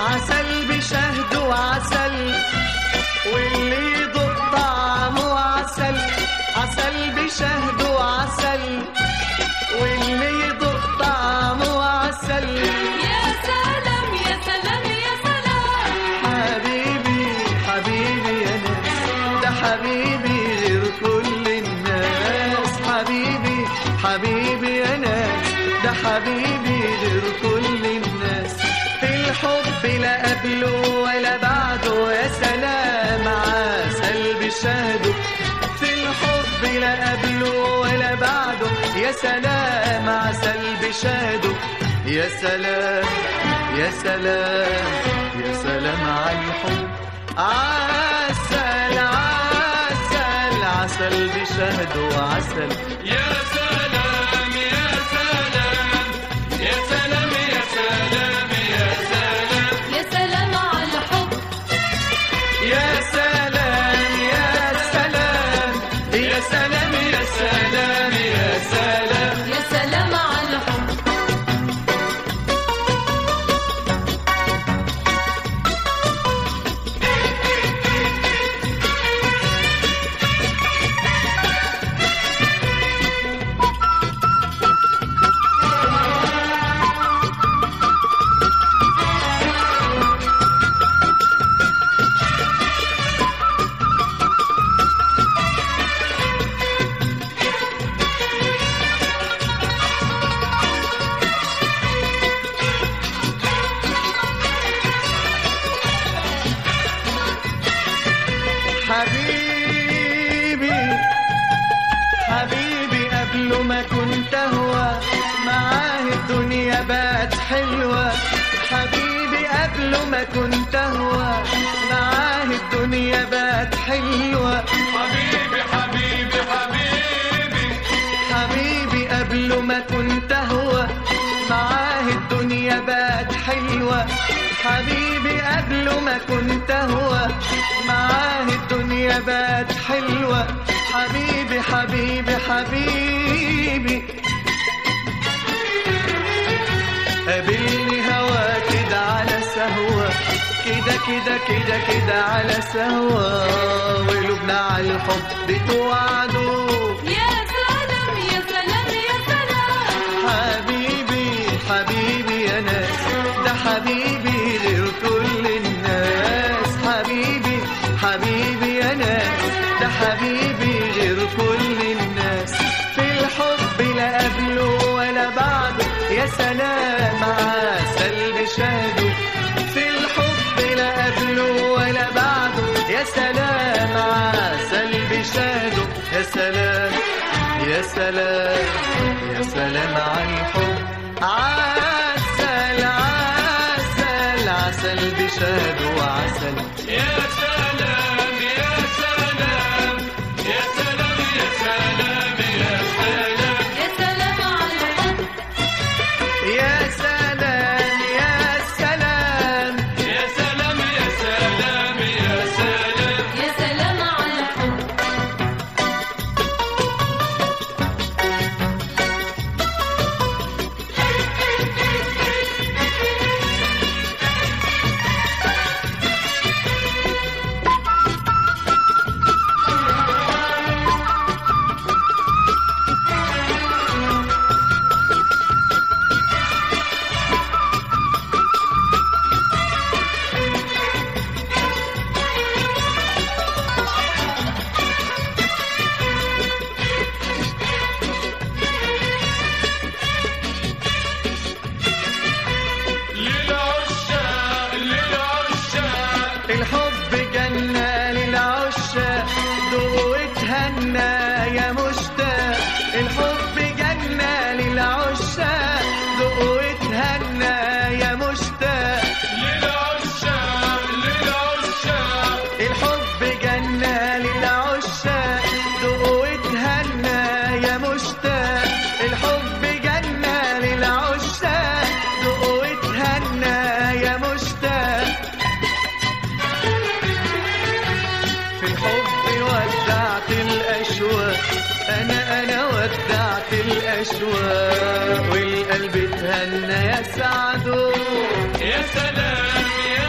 عسل بشهد وعسل واللي يذوق طعمه عسل عسل بشهد وعسل واللي يذوق طعمه عسل يا سلام يا سلام يا سلام حبيبي حبيبي يا ناس ده حبيبي غير كل الناس حبيبي حبيبي يا ناس ده حبيبي غير كل الناس في الحب لا قبله ولا بعده يا سلام عسل بشهده في الحب لا قبله ولا بعده يا سلام عسل بشهده يا سلام يا سلام يا سلام على الحب عسل عسل عسل بشهد وعسل يا سلام يا سلام يا سلام يا سلام يا سلام يا سلام على الحب يا سلام يا سلام يا سلام يا سلام يا سلام يا سلام على الحب حبيبي حبيبي قبل ما كنت هو معاه الدنيا بقت حلوة حبيبي قبل ما كنت هو معاه الدنيا بقت حلوة حبيبي حبيبي حبيبي حبيبي قبل ما كنت هو معاه الدنيا بقت حلوة حبيبي قبل ما كنت هو معاه الدنيا بقت حلوة حبيبي حبيبي حبيبي قابلني هوا كده على سهوة كده كده كده كده على سهوة وقلوبنا على الحب توعدوا يا سلام يا سلام يا سلام حبيبي حبيبي يا ناس ده حبيبي غير كل الناس حبيبي حبيبي يا ناس ده حبيبي غير كل الناس في الحب لا قبله ولا بعده يا سلام عسل بشهده في الحب لا قبله ولا بعده يا سلام عسل بشهده يا سلام يا سلام يا سلام على الحب عسل عسل عسل بشهد وعسل يا سلام يا سلام يا سلام يا سلام يا سلام يا سلام على الحب يا سلام يا سلام يا سلام يا سلام يا سلام يا سلام على الحب للعشاق للعشاق الحب جنة للعشاق دوت هنا يا مشتاق الحب جنة للعشاق دوت هنا يا مشتاق للعشاق للعشاق الحب جنة للعشاق دوت هنا يا مشتاق الحب جنة للعشاق دوت هنا يا مشتاق في الحب ودعت الأشواق أنا أنا ودعت الأشواق والقلب اتهنى يا سعدو يا سلام يا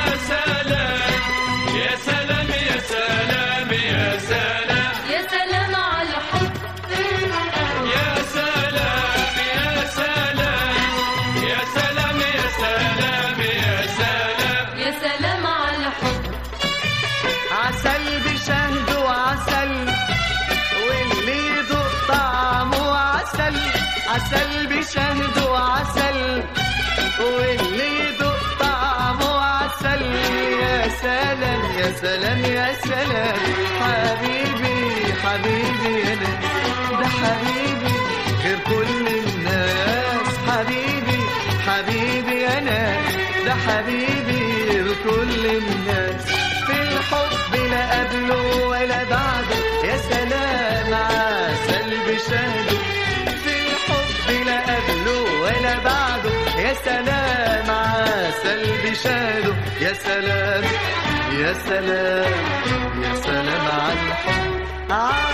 سلام حبيبي حبيبي انا ده حبيبي غير كل الناس حبيبي حبيبي انا ده حبيبي غير كل الناس في الحب لا قبله ولا بعده يا سلام عسل بشهده في الحب لا قبله ولا بعده يا سلام عسل بشهده يا سلام يا سلام يا سلام على الحب